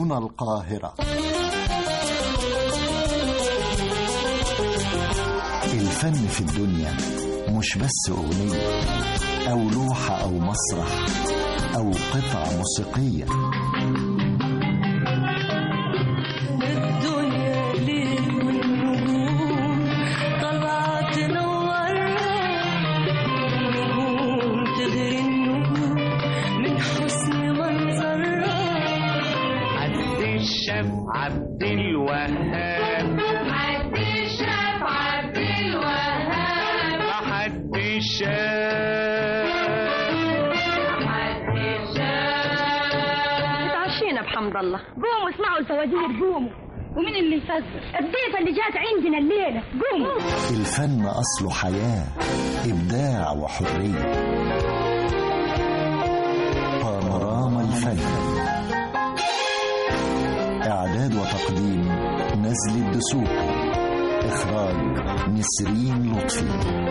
هنا القاهرة الفن في الدنيا مش بس أغنية أو لوحة أو مسرح أو قطعة موسيقية الدنيا ليل والنجوم طلعت تنورنا النجوم تغري النجوم من حسن منظرها عبد الشاف عبد الوهاب عبد الشاف عبد الوهاب حد الشاف عبد الشاف اتعشينا بحمد الله قوموا اسمعوا الفوازير قوموا ومين اللي يفزر الضيفة اللي جات عندنا الليلة قوموا الفن أصله حياة إبداع وحرية بانوراما الفن إعداد وتقديم نزل الدسوقي إخراج نسرين لطفي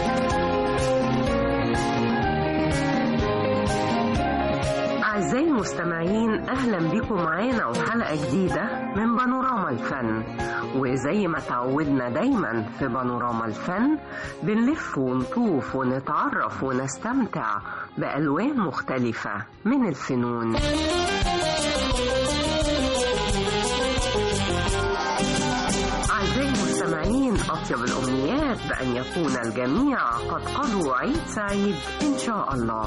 أعزائي المستمعين أهلا بكم معانا وحلقة جديدة من بانوراما الفن وزي ما تعودنا دايما في بانوراما الفن بنلف ونطوف ونتعرف ونستمتع بألوان مختلفة من الفنون أعزائي المستمعين أطيب الأمنيات بأن يكون الجميع قد قضوا عيد سعيد إن شاء الله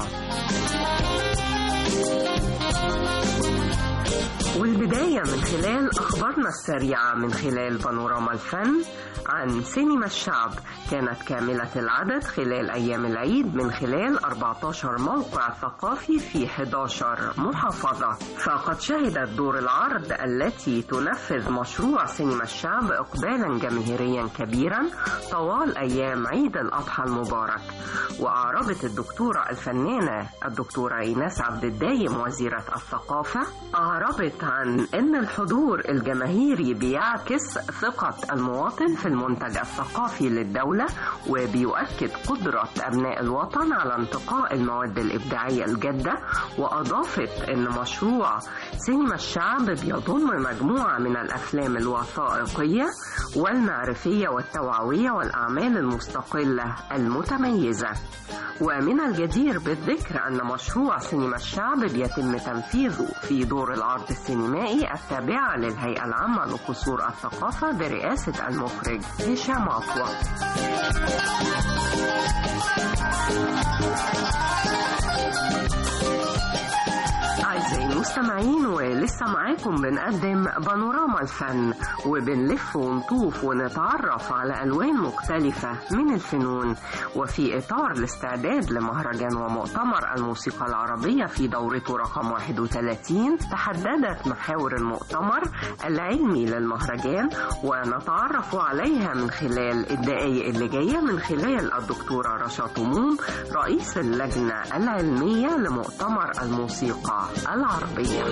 والبداية من خلال أخبارنا السريعة من خلال بانوراما الفن عن سينما الشعب كانت كاملة العدد خلال أيام العيد من خلال 14 موقع ثقافي في 11 محافظة فقد شهدت دور العرض التي تنفذ مشروع سينما الشعب إقبالا جماهيريا كبيرا طوال أيام عيد الأضحى المبارك وأعربت الدكتورة الفنانة الدكتورة إيناس عبد الدايم وزيرة الثقافة أعربت عن أن الحضور الجماهيري بيعكس ثقة المواطن في المنتج الثقافي للدولة وبيؤكد قدرة أبناء الوطن على انتقاء المواد الإبداعية الجادة وأضافت أن مشروع سينما الشعب بيضم مجموعة من الأفلام الوثائقية والمعرفية والتوعوية والأعمال المستقلة المتميزة ومن الجدير بالذكر أن مشروع سينما الشعب بيتم تنفيذه في دور العرض السينمائي التابعة للهيئة العامة لقصور الثقافة برئاسة المخرج هشام عطوة أعزائي المستمعين ولسه معاكم بنقدم بانوراما الفن وبنلف ونطوف ونتعرف على ألوان مختلفة من الفنون وفي إطار الاستعداد لمهرجان ومؤتمر الموسيقى العربية في دورته رقم 31 تحددت محاور المؤتمر العلمي للمهرجان ونتعرف عليها من خلال الدقائق اللي جاية من خلال الدكتورة رشا طموم رئيس اللجنة العلمية لمؤتمر الموسيقى العربية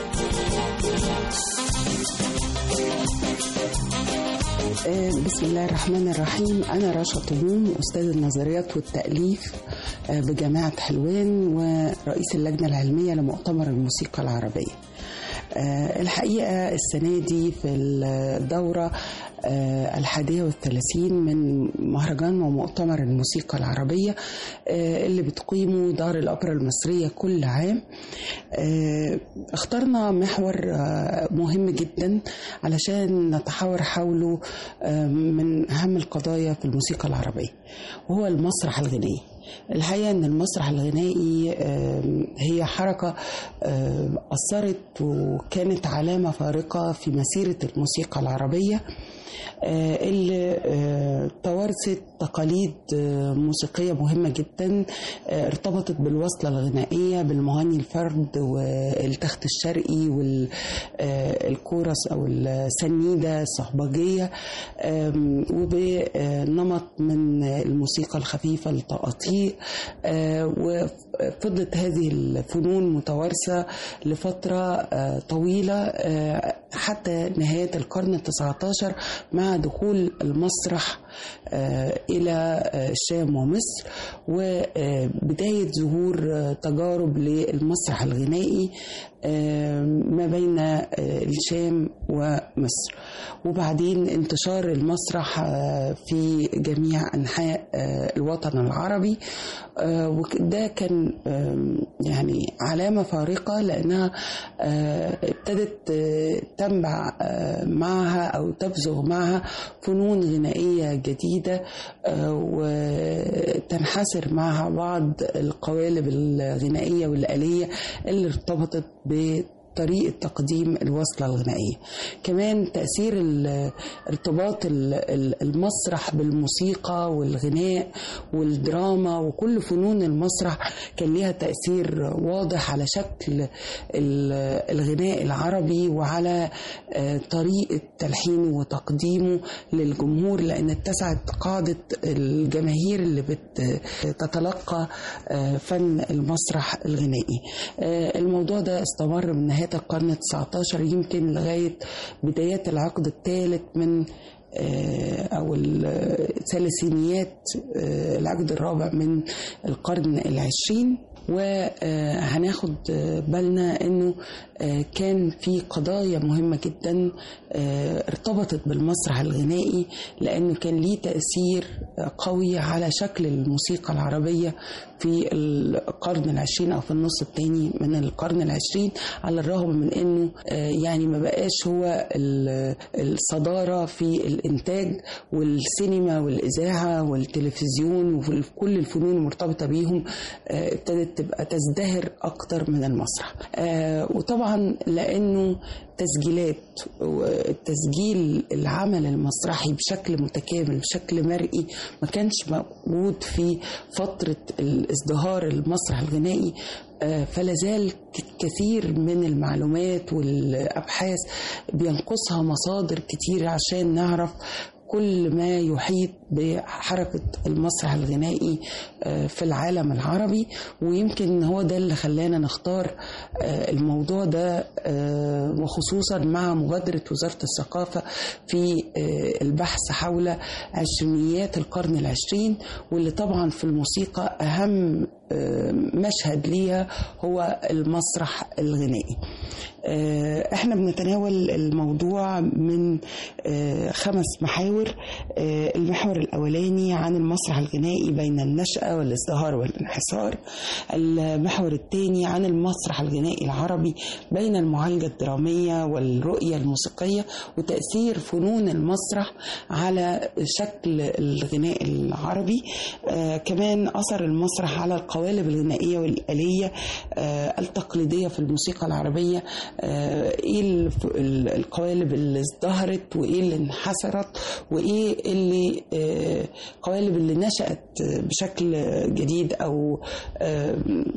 آه، بسم الله الرحمن الرحيم أنا رشا طموم أستاذ النظريات والتأليف آه، بجامعة حلوان ورئيس اللجنة العلمية لمؤتمر الموسيقى العربية آه، الحقيقة السنة دي في الدورة آه، الحادية والثلاثين من مهرجان ومؤتمر الموسيقى العربية آه، اللي بتقيمه دار الأوبرا المصرية كل عام آه، اخترنا محور آه، مهم جدا علشان نتحاور حوله آه، من أهم القضايا في الموسيقى العربية وهو المسرح الغنائي الحقيقة أن المسرح الغنائي آم، هي حركة آم، أثرت وكانت علامة فارقة في مسيرة الموسيقى العربية آه، اللي آه، توارثت تقاليد آه، موسيقية مهمة جدا آه، ارتبطت بالوصلة الغنائية بالمغني الفرد والتخت الشرقي والكورس أو السنيدة الصهبجية آم، وبنمط من الموسيقى الخفيفة التقاطيع آه، وفضلت هذه الفنون متوارثة لفترة آه، طويلة آه، حتى نهاية القرن التسعة عشر مع دخول المسرح آه، إلى آه، الشام ومصر وبداية ظهور آه، تجارب للمسرح الغنائي آه، ما بين آه، الشام ومصر وبعدين انتشار المسرح آه، في جميع أنحاء آه، الوطن العربي آه، وده كان آم، يعني علامة فارقة لأنها آه، ابتدت آه، تنبع آه، معها أو تبزغ معها فنون غنائية جديدة آه، وتنحسر معها بعض القوالب الغنائية والآلية اللي ارتبطت ب طريقة تقديم الوصلة الغنائية كمان تأثير ال- ارتباط ال- ال- المسرح بالموسيقى والغناء والدراما وكل فنون المسرح كان ليها تأثير واضح على شكل ال- الغناء العربي وعلى آه، طريقة تلحينه وتقديمه للجمهور لأن اتسعت قاعدة الجماهير اللي بتتلقى آه، فن المسرح الغنائي آه، الموضوع ده استمر من نهاية القرن التسعتاشر يمكن لغاية بدايات العقد الثالث من آه، أو الثلاثينيات آه، العقد الرابع من القرن العشرين وهناخد بالنا انه آه، كان في قضايا مهمه جدا آه، ارتبطت بالمسرح الغنائي لانه كان ليه تاثير آه، قوي على شكل الموسيقى العربيه في القرن العشرين او في النص الثاني من القرن العشرين على الرغم من انه آه، يعني ما بقاش هو ال- الصداره في الانتاج والسينما والاذاعه والتلفزيون وكل الفنون المرتبطه بيهم آه، ابتدت تبقى تزدهر اكتر من المسرح آه، وطبعا لانه تسجيلات وتسجيل العمل المسرحي بشكل متكامل بشكل مرئي ما كانش موجود في فترة الازدهار المسرح الغنائي آه، فلا زال ك- كثير من المعلومات والأبحاث بينقصها مصادر كتير عشان نعرف كل ما يحيط بحركة المسرح الغنائي آه، في العالم العربي ويمكن هو ده اللي خلانا نختار آه، الموضوع ده آه، وخصوصا مع مبادرة وزارة الثقافة في آه، البحث حول عشرينيات القرن العشرين واللي طبعا في الموسيقى أهم آه، مشهد ليها هو المسرح الغنائي آه، احنا بنتناول الموضوع من آه، خمس محاور آه، المحور الاولاني عن المسرح الغنائي بين النشأة والازدهار والانحسار المحور الثاني عن المسرح الغنائي العربي بين المعالجة الدرامية والرؤية الموسيقية وتأثير فنون المسرح على شكل الغناء العربي آه، كمان أثر المسرح على القوالب الغنائية والآلية آه، التقليدية في الموسيقى العربية آه، ايه الف- ال- القوالب اللي ازدهرت وايه اللي انحسرت وايه اللي آه، القوالب اللي نشأت بشكل جديد او آه،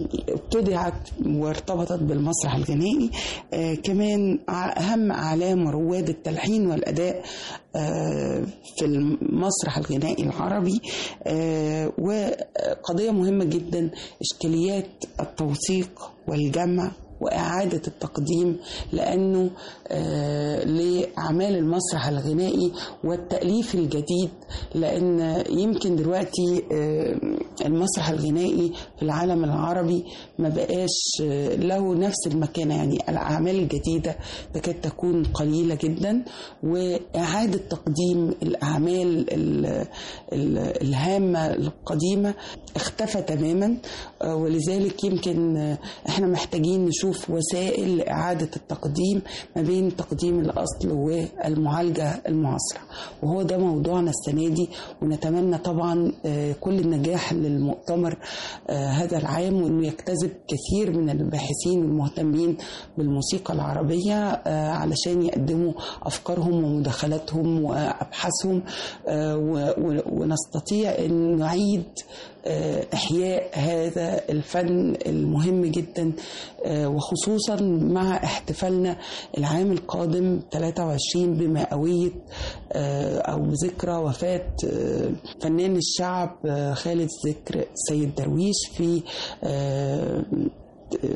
ابتدعت وارتبطت بالمسرح الغنائي آه، كمان ع- اهم اعلام رواد التلحين والاداء آه، في المسرح الغنائي العربي آه، وقضية مهمة جدا إشكاليات التوثيق والجمع وإعادة التقديم لأنه آه، لأعمال المسرح الغنائي والتأليف الجديد لأن يمكن دلوقتي آه، المسرح الغنائي في العالم العربي ما بقاش آه، له نفس المكانة يعني الأعمال الجديدة تكاد تكون قليلة جدا وإعادة تقديم الأعمال ال- ال- الهامة القديمة اختفى تماما آه، ولذلك يمكن آه، احنا محتاجين نشوف وسائل لإعادة التقديم ما بين تقديم الأصل والمعالجة المعاصرة وهو ده موضوعنا السنة دي ونتمنى طبعا آه، كل النجاح للمؤتمر آه، هذا العام وانه يجتذب كثير من الباحثين والمهتمين بالموسيقى العربية آه، علشان يقدموا أفكارهم ومداخلاتهم وأبحاثهم آه، و- و- ونستطيع أن نعيد آه، إحياء هذا الفن المهم جدا آه، وخصوصا مع احتفالنا العام القادم 23 بمئوية آه، أو بذكرى وفاة آه، فنان الشعب آه، خالد ذكر سيد درويش في آه،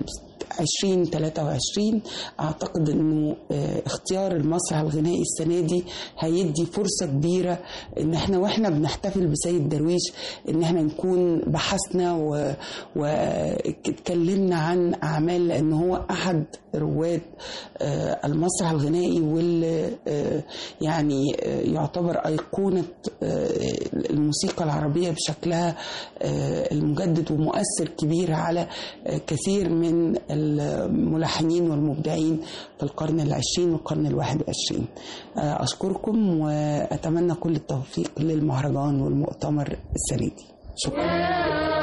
2023 أعتقد أنه آه، اختيار المسرح الغنائي السنة دي هيدي فرصة كبيرة أن احنا وإحنا بنحتفل بسيد درويش أن احنا نكون بحثنا و- واتكلمنا عن أعمال لأن هو أحد رواد آه، المسرح الغنائي واللي آه، يعني آه، يعتبر أيقونة آه، الموسيقى العربية بشكلها آه، المجدد ومؤثر كبير على آه، كثير من الملحنين والمبدعين في القرن العشرين والقرن الواحد والعشرين آه، أشكركم وأتمنى كل التوفيق للمهرجان والمؤتمر السنة دي شكرا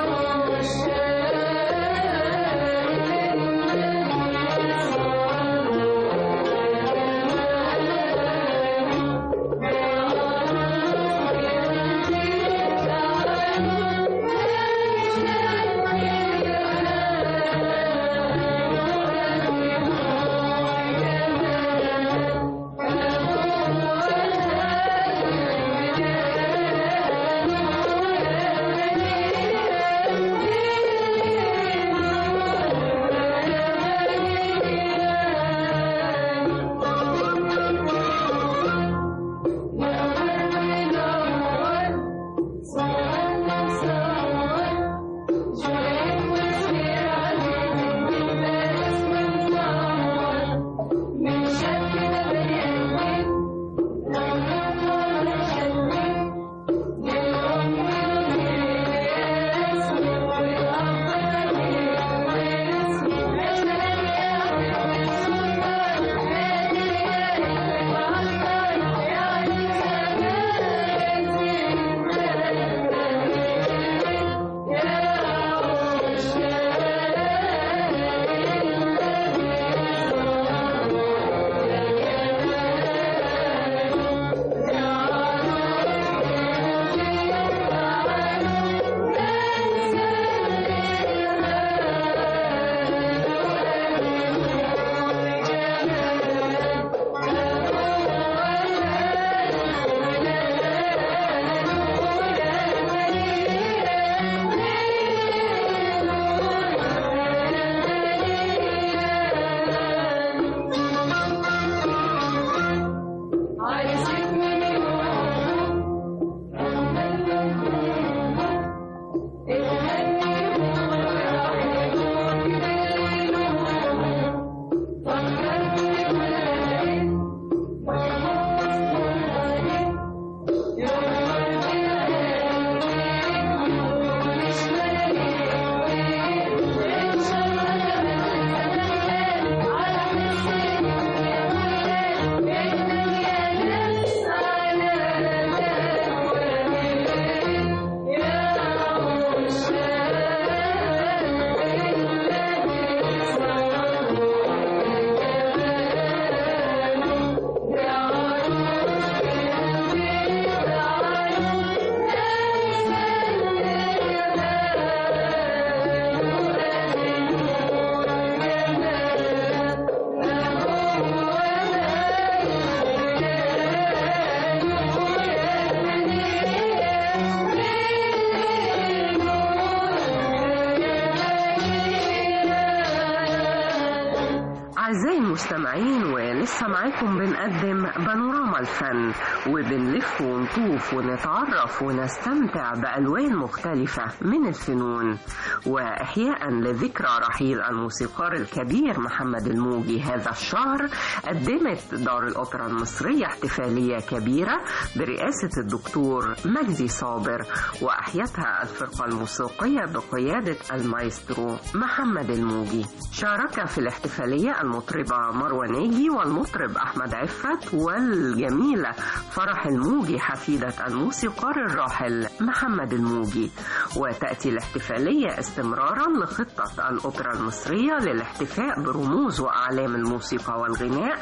أعزائي المستمعين ولسه معاكم بنقدم بانوراما الفن وبنلف ونطوف ونتعرف ونستمتع بألوان مختلفة من الفنون وإحياء لذكرى رحيل الموسيقار الكبير محمد الموجي هذا الشهر قدمت دار الأوبرا المصرية احتفالية كبيرة برئاسة الدكتور مجدي صابر وأحيتها الفرقة الموسيقية بقيادة المايسترو محمد الموجي شارك في الاحتفالية المطربة مروة ناجي والمطرب أحمد عفت والجميلة فرح الموجي حفيدة الموسيقار الراحل محمد الموجي وتأتي الاحتفالية استمرارا لخطة الأوبرا المصرية للاحتفاء برموز وأعلام الموسيقى والغناء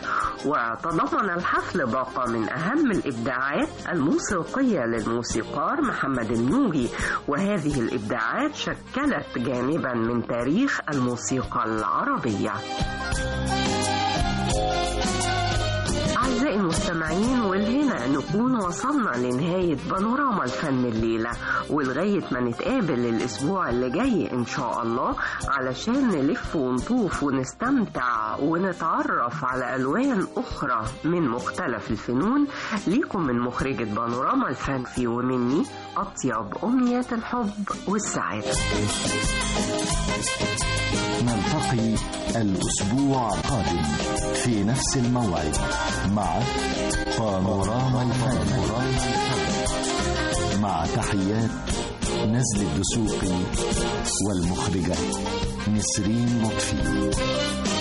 وتضمن الحفل باقة من أهم الإبداعات الموسيقية للموسيقار محمد الموجي وهذه الإبداعات شكلت جانبا من تاريخ الموسيقى العربية أعزائي المستمعين المستمعين والهنا نكون وصلنا لنهاية بانوراما الفن الليلة ولغاية ما نتقابل الأسبوع اللي جاي إن شاء الله علشان نلف ونطوف ونستمتع ونتعرف على ألوان أخرى من مختلف الفنون ليكم من مخرجة بانوراما الفن في ومني أطيب أمنيات الحب والسعادة نلتقي الأسبوع القادم في نفس الموعد مع بانوراما الفن مع تحيات نزل الدسوقي والمخرجة نسرين لطفي